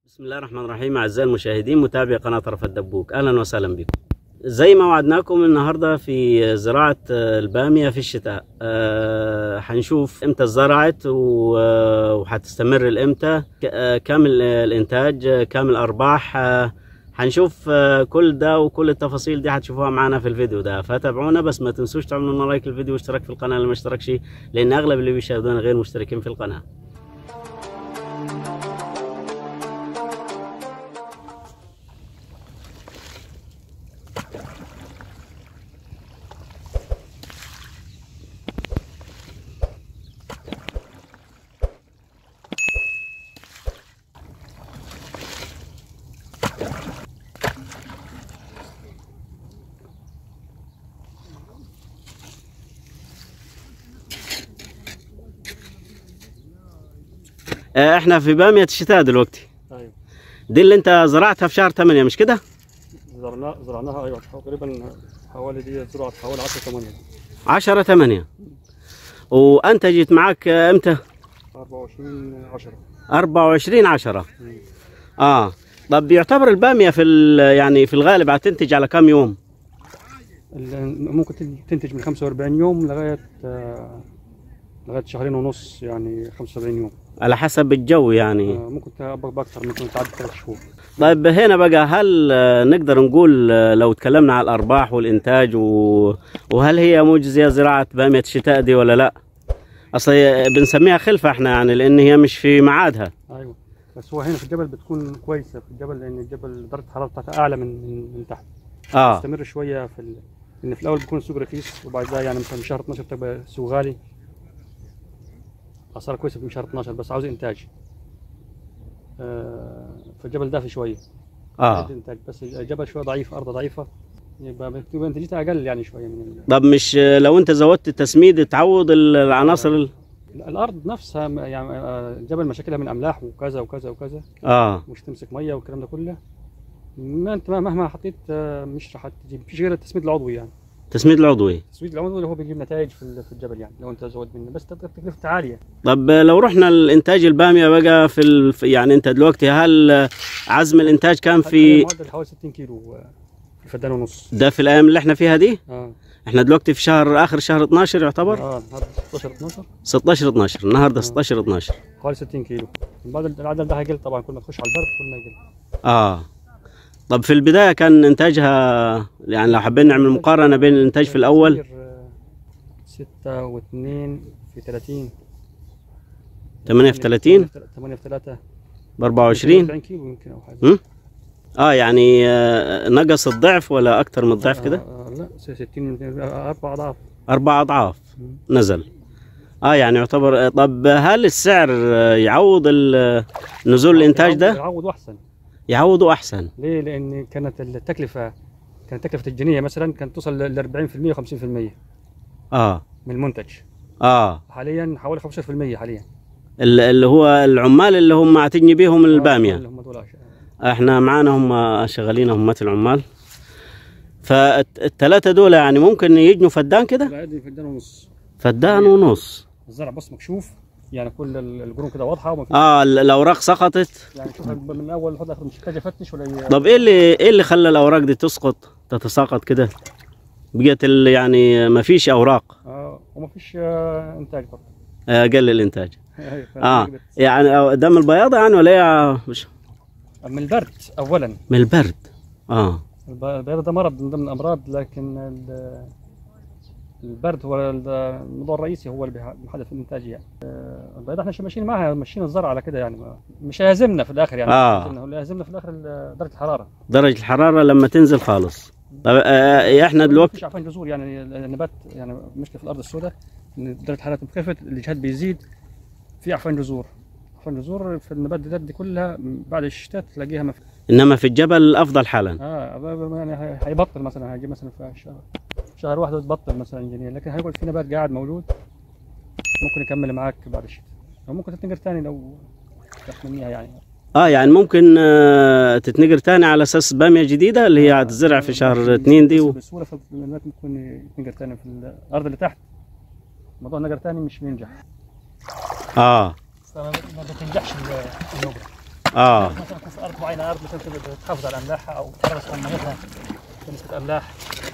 بسم الله الرحمن الرحيم أعزائي المشاهدين متابعي قناة طرف الدبوك أهلا وسهلا بكم زي ما وعدناكم النهاردة في زراعة البامية في الشتاء أه هنشوف امتى اتزرعت و- وهتستمر الامتى ك- آه، كم ال- الانتاج آه، كم الارباح آه، هنشوف آه، كل ده وكل التفاصيل دي هتشوفوها معانا في الفيديو ده فتابعونا بس ما تنسوش تعملوا لنا لايك للفيديو واشتراك في القناة اللي ما اشتركش لان اغلب اللي بيشاهدونا غير مشتركين في القناة آه، احنا في بامية الشتاء دلوقتي ايوه دي اللي انت زرعتها في شهر 8 مش كده؟ زرعنا زرعناها ايوه تقريبا حوالي دي زرعت حوالي 10 8 10 8 وانتجت معاك آه، امتى؟ 24 10 24 10 اه طب يعتبر الباميه في ال- يعني في الغالب هتنتج على كم يوم؟ ممكن تن- تنتج من 45 يوم لغايه آه، لغايه شهرين ونص يعني 75 يوم على حسب الجو يعني آه، ممكن تبقى باكثر ممكن تعدي ثلاث شهور طيب هنا بقى هل آه، نقدر نقول آه، لو تكلمنا على الارباح والانتاج و... وهل هي مجزيه زراعه باميه الشتاء دي ولا لا؟ اصل هي بنسميها خلفه احنا يعني لان هي مش في ميعادها ايوه بس هو هنا في الجبل بتكون كويسه في الجبل لان الجبل درجه الحراره بتاعتها اعلى من من, من تحت اه تستمر شويه في ال... ان في الاول بيكون السوق رخيص وبعدها يعني مثلا من شهر 12 بتبقى السوق غالي اسعار كويسه في شهر 12 بس عاوز انتاج آه فالجبل دافي شويه اه عايز انتاج بس الجبل شويه ضعيف ارضه ضعيفه يبقى بتبقى انتاجيتها اقل يعني شويه من ال... طب مش آه، لو انت زودت التسميد تعوض ال- العناصر ال... الارض نفسها م- يعني آه، الجبل مشاكلها من املاح وكذا وكذا وكذا اه مش تمسك ميه والكلام ده كله ما انت مهما حطيت آه، مش راح تجيب مفيش غير التسميد العضوي يعني تسميد العضوي التسويق العضوي اللي هو بيجيب نتائج في ال- في الجبل يعني لو انت زود منه بس تبقى تكلفته عاليه طب لو رحنا الانتاج الباميه بقى في ال... في- يعني انت دلوقتي هل عزم الانتاج كان في معدل حوالي 60 كيلو آه، في فدان ونص ده في الايام اللي احنا فيها دي اه احنا دلوقتي في شهر اخر شهر 12 يعتبر اه النهارده 16 12 16 12 النهارده 16 12 حوالي 60 كيلو بعد العدد ده هيقل طبعا كل ما تخش على البرد كل ما يقل اه طب في البدايه كان انتاجها يعني لو حابين نعمل مقارنه بين الانتاج في الاول 6 و2 في 30 8 في 30 8 في 3 ب 24 40 كيلو يمكن او حاجه هم؟ اه يعني آه، نقص الضعف ولا اكتر من الضعف كده آه آه لا 60 آه، اربع اضعاف اربع اضعاف مم. نزل اه يعني يعتبر طب هل السعر آه، يعوض ال- نزول الانتاج ده يعوض احسن يعوضه احسن ليه؟ لان كانت التكلفه كانت تكلفه الجنيه مثلا كانت توصل ل 40% و50% اه من المنتج اه حاليا حوالي 15% حاليا ال- اللي هو العمال اللي هم تجني بيهم الباميه اللي هم دول احنا معانا هم شغالين هم العمال فالثلاثه دول يعني ممكن يجنوا فدان كده العادي فدان ونص فدان ونص الزرع بص مكشوف يعني كل ال- القرون كده واضحه وما في اه ال- الاوراق سقطت يعني شوف من الاول لحد اخر مش محتاج افتش ولا ي- طب ايه اللي ايه اللي خلى الاوراق دي تسقط تتساقط كده بقت ال- يعني ما فيش اوراق اه وما فيش آه انتاج برضه آه، قل الانتاج هي- اه فقدرت. يعني دم البياض يعني ولا هي مش من البرد اولا من البرد اه الب- البياض ده مرض من ضمن الامراض لكن ال- البرد هو ال- الموضوع الرئيسي هو اللي بيح- بيحدث في الانتاج يعني آه، البيض احنا ماشيين معاها ماشيين الزرع على كده يعني ما- مش هيهزمنا في الاخر يعني آه. مش هيهزمنا، هو اللي هيهزمنا في الاخر ال- درجه الحراره درجة الحرارة لما تنزل خالص طب آه احنا دلوقتي مفيش عفان جذور يعني النبات يعني مشكله في الارض السوداء ان درجه الحراره انخفضت الاجهاد بيزيد في عفان جذور عفان جذور في النبات دي كلها بعد الشتاء تلاقيها مف... انما في الجبل افضل حالا اه ب- ب- يعني هي- هيبطل مثلا هيجي مثلا في شهر شهر واحد وتبطل مثلا جنيه لكن هيقعد في نبات قاعد موجود ممكن يكمل معاك بعد الشتاء او ممكن تتنقل ثاني لو تتمنيها يعني اه يعني ممكن آه تتنقر تاني على اساس بامية جديدة اللي هي هتزرع في شهر اتنين دي و... بسهوله فالنبات ممكن يتنقل ثاني في الارض اللي تحت موضوع النقر ثاني مش بينجح اه فما ما بتنجحش ال- النقر اه مثلا يكون في ارض معينه ارض مثلا تبي تحافظ على املاحها او تحرص على ميتها بنسبه املاح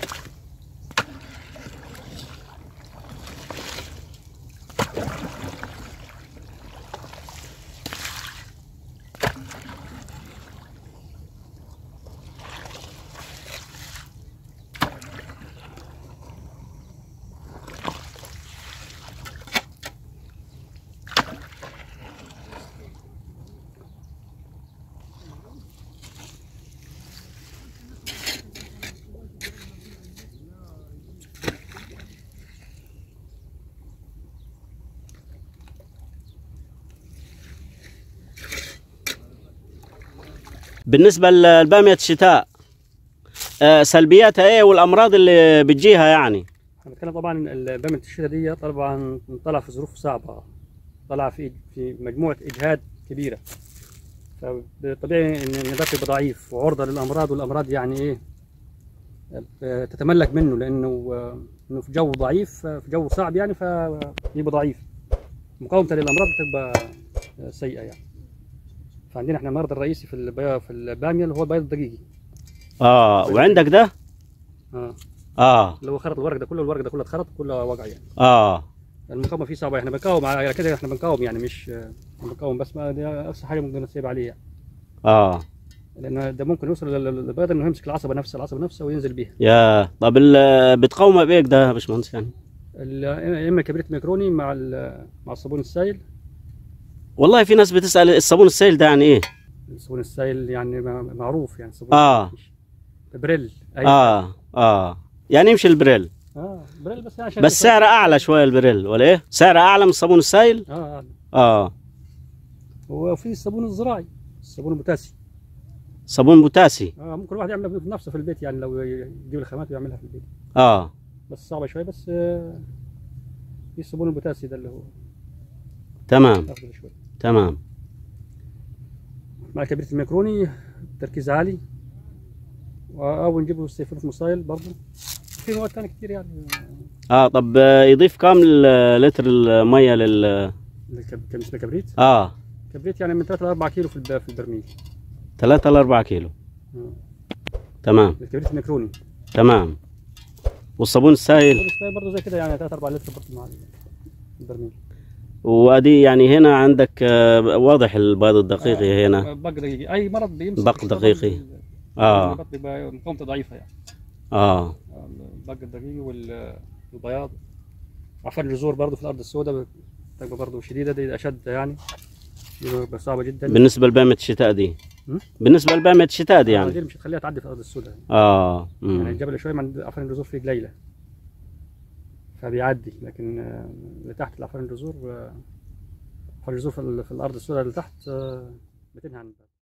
بالنسبه لباميه الشتاء آه سلبياتها ايه والامراض اللي بتجيها يعني احنا بنتكلم طبعا بامية الشتاء دي طبعا طلع في ظروف صعبة طلع في في مجموعة إجهاد كبيرة فطبيعي إن النبات يبقى ضعيف وعرضة للأمراض والأمراض يعني إيه آه، تتملك منه لأنه آه، إنه في جو ضعيف آه، في جو صعب يعني فيبقى ضعيف مقاومته للأمراض بتبقى آه، سيئة يعني فعندنا احنا المرض الرئيسي في البي- في البامية اللي هو البيض الدقيقي اه وعندك ده اه اه اللي هو خرط الورق ده كله الورق ده كله اتخرط كله وقع يعني اه المقاومه فيه صعبه احنا بنقاوم على كده احنا بنقاوم يعني مش بنقاوم بس ما دي اقصى حاجه ممكن نسيب عليه يعني. اه لان ده ممكن يوصل لل- للبيض انه يمسك العصبه نفسها العصبه نفسها وينزل بيها يا طب ال- بتقاومها بايه ده يا باشمهندس يعني ال- يا اما كبريت ميكروني مع ال- مع الصابون السائل والله في ناس بتسال الصابون السائل ده يعني ايه الصابون السائل يعني ما- معروف يعني الصابون اه بريل أيوة. اه اه يعني يمشي البريل اه بريل بس يعني عشان بس سعره اعلى شويه البريل ولا ايه سعره اعلى من الصابون السائل اه آه. اه وفي الصابون الزراعي الصابون البوتاسي صابون بوتاسي اه ممكن الواحد يعمله بنفسه في البيت يعني لو يجيب الخامات ويعملها في البيت اه بس صعبه شويه بس آه، في الصابون البوتاسي ده اللي هو تمام افضل شويه تمام مع كبريت الميكروني تركيز عالي و- او نجيب له السيفون موسايل برضه في مواد ثانيه كتير يعني اه طب آه، يضيف كام ل- لتر الميه لل الكب- كم اسمه كبريت اه كبريت يعني من 3 ل 4 كيلو في الب- في البرميل 3 ل 4 كيلو آه. تمام الكبريت الميكروني تمام والصابون السائل والسبراي برضه زي كده يعني 3 4 لتر برضه مع البرميل وادي يعني هنا عندك آه، واضح البيض الدقيقي هنا بق دقيقي اي مرض بيمسك بق الشجر دقيقي. بال- اه النبات بيبقى مقاومته ضعيفه يعني اه البق الدقيقي وال- والبياض عفن الجذور برضه في الارض السوداء بتبقى برضه شديده دي اشد يعني بتبقى صعبه جدا بالنسبه لباميه الشتاء دي م? بالنسبه لباميه الشتاء دي يعني دي مش هتخليها تعدي في الارض السوداء يعني, اه يعني مم. الجبل شويه من عفن الجذور فيه قليله فبيعدي لكن آه، اللي تحت العفن الجذور آه، عفن الجذور في ال- في الارض السوداء اللي تحت آه، بتنهي عن الباب